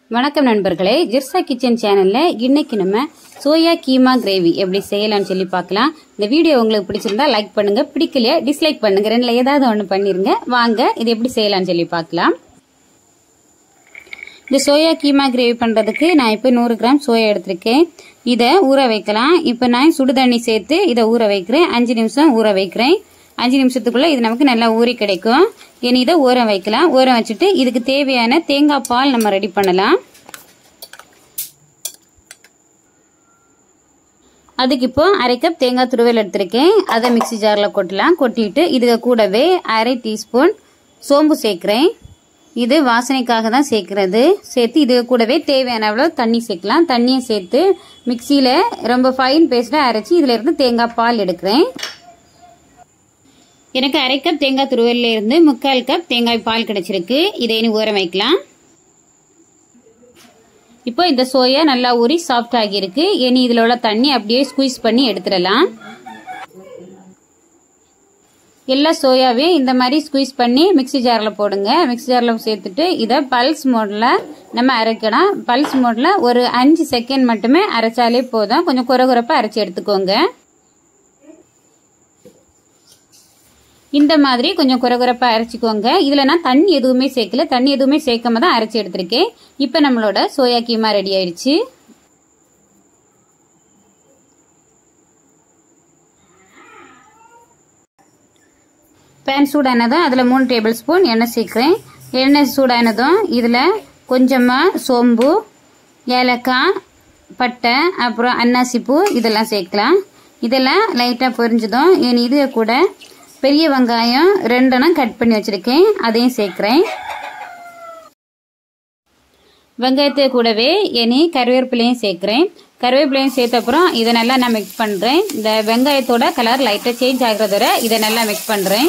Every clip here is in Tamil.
வணக்கம் நண்பர்களே ஜிர்சா கிச்சன் சேனல்ல இன்னைக்கு நம்ம சோயா கீமா கிரேவி எப்படி செய்யலாம்னு சொல்லி பார்க்கலாம் இந்த வீடியோ உங்களுக்கு பிடிச்சிருந்தா லைக் பண்ணுங்க பிடிக்கலையா டிஸ்லைக் பண்ணுங்க ரெண்டுல ஏதாவது ஒன்று பண்ணிருங்க வாங்க இது எப்படி செய்யலாம்னு சொல்லி பார்க்கலாம் இந்த சோயா கீமா கிரேவி பண்ணுறதுக்கு நான் இப்போ நூறு கிராம் சோயா எடுத்திருக்கேன் இதை ஊற வைக்கலாம் இப்போ நான் சுடு தண்ணி சேர்த்து இதை ஊற வைக்கிறேன் அஞ்சு நிமிஷம் ஊற வைக்கிறேன் அஞ்சு நிமிஷத்துக்குள்ள இது நமக்கு நல்லா ஊறி கிடைக்கும் இனி இதை ஊற வைக்கலாம் ஊற வச்சுட்டு இதுக்கு தேவையான தேங்காய் பால் நம்ம ரெடி பண்ணலாம் அதுக்கு இப்போ அரை கப் தேங்காய் துருவல் எடுத்திருக்கேன் அதை மிக்சி ஜாரில் கொட்டலாம் கொட்டிட்டு இதுக்கு கூடவே அரை டீஸ்பூன் சோம்பு சேர்க்குறேன் இது வாசனைக்காக தான் சேர்க்கறது சேர்த்து இது கூடவே தேவையான அவ்வளோ தண்ணி சேர்க்கலாம் தண்ணியை சேர்த்து மிக்சியில் ரொம்ப ஃபைன் பேஸ்ட்டாக அரைச்சி இதில் இருந்து தேங்காய் பால் எடுக்கிறேன் எனக்கு அரை கப் தேங்காய் துருவல்ல இருந்து முக்கால் கப் தேங்காய் பால் கிடைச்சிருக்கு இதை இனி ஊற வைக்கலாம் இப்போ இந்த சோயா நல்லா ஊறி சாஃப்ட் ஆகியிருக்கு இனி இதில் உள்ள தண்ணி அப்படியே ஸ்குவீஸ் பண்ணி எடுத்துடலாம் எல்லா சோயாவையும் இந்த மாதிரி ஸ்குவீஸ் பண்ணி மிக்சி ஜாரில் போடுங்க மிக்சி ஜாரில் சேர்த்துட்டு இதை பல்ஸ் மோடில் நம்ம அரைக்கணும் பல்ஸ் மோடில் ஒரு அஞ்சு செகண்ட் மட்டுமே அரைச்சாலே போதும் கொஞ்சம் குறகுறப்பாக அரைச்சி எடுத்துக்கோங்க இந்த மாதிரி கொஞ்சம் குறகுறப்பாக அரைச்சிக்கோங்க இதில் நான் தண்ணி எதுவுமே சேர்க்கல தண்ணி எதுவுமே சேர்க்காம தான் அரைச்சி எடுத்திருக்கேன் இப்போ நம்மளோட சோயா கீமா ரெடி ஆயிடுச்சு பேன் சூடானதும் அதில் மூணு டேபிள் ஸ்பூன் எண்ணெய் சேர்க்குறேன் எண்ணெய் சூடானதும் இதில் கொஞ்சமாக சோம்பு ஏலக்காய் பட்டை அப்புறம் அன்னாசிப்பூ இதெல்லாம் சேர்க்கலாம் இதெல்லாம் லைட்டாக பொரிஞ்சதும் என் இது கூட பெரிய வெங்காயம் ரெண்டெண்ணம் கட் பண்ணி வச்சுருக்கேன் அதையும் சேர்க்குறேன் வெங்காயத்தை கூடவே இனி கருவேப்பிலையும் சேர்க்குறேன் கருவேப்பிலையும் சேர்த்த அப்புறம் இதை நல்லா நான் மிக்ஸ் பண்ணுறேன் இந்த வெங்காயத்தோட கலர் லைட்டாக சேஞ்ச் ஆகிறத வரை இதை நல்லா மிக்ஸ் பண்ணுறேன்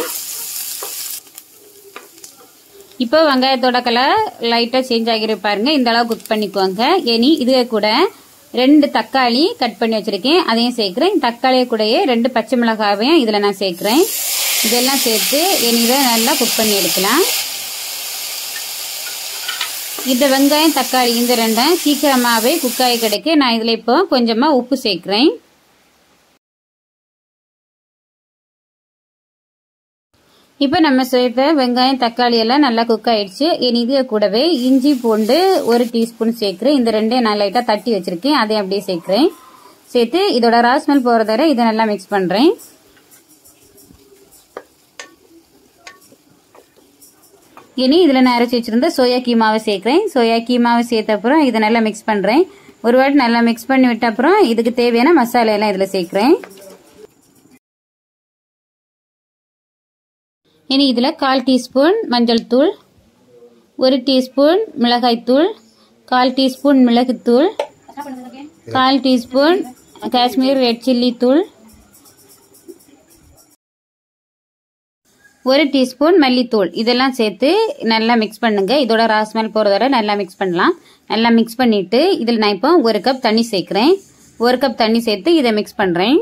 இப்போ வெங்காயத்தோட கலர் லைட்டாக சேஞ்ச் ஆகிரு பாருங்க இந்த அளவு குக் பண்ணிக்கோங்க இனி இது கூட ரெண்டு தக்காளி கட் பண்ணி வச்சிருக்கேன் அதையும் சேர்க்குறேன் தக்காளியை கூடயே ரெண்டு பச்சை மிளகாவையும் இதில் நான் சேர்க்குறேன் இதெல்லாம் சேர்த்து இனி இதை நல்லா குக் பண்ணி எடுக்கலாம் இந்த வெங்காயம் தக்காளி இந்த ரெண்டும் சீக்கிரமாகவே குக்காகி கிடைக்க நான் இதில் இப்போ கொஞ்சமாக உப்பு சேர்க்குறேன் இப்போ நம்ம சேர்த்த வெங்காயம் தக்காளி எல்லாம் நல்லா குக் ஆயிடுச்சு இனி இது கூடவே இஞ்சி பூண்டு ஒரு டீஸ்பூன் சேர்க்குறேன் இந்த ரெண்டையும் நான் லைட்டாக தட்டி வச்சிருக்கேன் அதையும் அப்படியே சேர்க்குறேன் சேர்த்து இதோட ராஸ்மெல் போகிற வரை இதை நல்லா மிக்ஸ் பண்ணுறேன் இனி இதில் நான் அரைச்சி வச்சிருந்த சோயா கீமாவை சேர்க்குறேன் சோயா கீமாவை சேர்த்த அப்புறம் இதை நல்லா மிக்ஸ் பண்ணுறேன் ஒரு வாட்டி நல்லா மிக்ஸ் பண்ணி விட்ட அப்புறம் இதுக்கு தேவையான மசாலா எல்லாம் இதில் சேர்க்குறேன் இனி இதில் கால் டீஸ்பூன் மஞ்சள் தூள் ஒரு டீஸ்பூன் மிளகாய்த்தூள் கால் டீஸ்பூன் மிளகுத்தூள் கால் டீஸ்பூன் காஷ்மீர் ரெட் சில்லி தூள் ஒரு டீஸ்பூன் மல்லித்தூள் இதெல்லாம் சேர்த்து நல்லா மிக்ஸ் பண்ணுங்க இதோட ராஸ்மெல் போகிற வரை நல்லா மிக்ஸ் பண்ணலாம் நல்லா மிக்ஸ் பண்ணிட்டு இதில் நான் இப்போ ஒரு கப் தண்ணி சேர்க்குறேன் ஒரு கப் தண்ணி சேர்த்து இதை மிக்ஸ் பண்ணுறேன்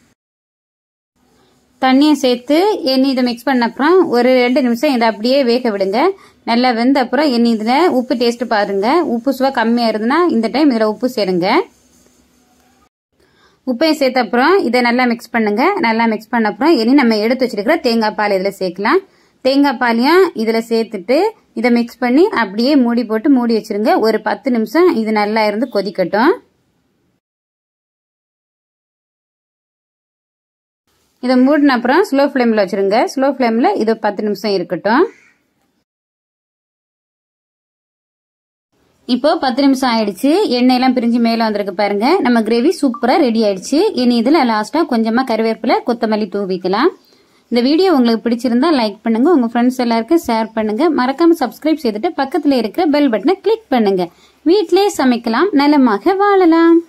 தண்ணியை சேர்த்து எண்ணெய் இதை மிக்ஸ் பண்ண அப்புறம் ஒரு ரெண்டு நிமிஷம் இதை அப்படியே வேக விடுங்க நல்லா வெந்த அப்புறம் எண்ணெய் இதில் உப்பு டேஸ்ட் பாருங்க உப்பு சுவா கம்மியாக இருந்ததுன்னா இந்த டைம் இதில் உப்பு சேருங்க உப்பையும் சேர்த்த அப்புறம் இதை நல்லா மிக்ஸ் பண்ணுங்க நல்லா மிக்ஸ் பண்ண அப்புறம் இனி நம்ம எடுத்து வச்சிருக்கிற தேங்காய் பால் இதில் சேர்க்கலாம் தேங்காய் பாலையும் இதில் சேர்த்துட்டு இதை மிக்ஸ் பண்ணி அப்படியே மூடி போட்டு மூடி வச்சிருங்க ஒரு பத்து நிமிஷம் இது நல்லா இருந்து கொதிக்கட்டும் இதை மூடின அப்புறம் ஸ்லோ ஃப்ளேமில் வச்சுருங்க ஸ்லோ ஃப்ளேமில் இது பத்து நிமிஷம் இருக்கட்டும் இப்போ பத்து நிமிஷம் ஆயிடுச்சு எண்ணெயெல்லாம் பிரிஞ்சு மேலே வந்திருக்கு பாருங்க நம்ம கிரேவி சூப்பராக ரெடி ஆயிடுச்சு இனி இதில் லாஸ்ட்டாக கொஞ்சமாக கருவேப்பிலை கொத்தமல்லி தூவிக்கலாம் இந்த வீடியோ உங்களுக்கு பிடிச்சிருந்தா லைக் பண்ணுங்க உங்க ஃப்ரெண்ட்ஸ் எல்லாருக்கும் ஷேர் பண்ணுங்க மறக்காம சப்ஸ்கிரைப் செய்துட்டு பக்கத்தில் இருக்கிற பெல் பட்டனை கிளிக் பண்ணுங்க வீட்டிலே சமைக்கலாம் நலமாக வாழலாம்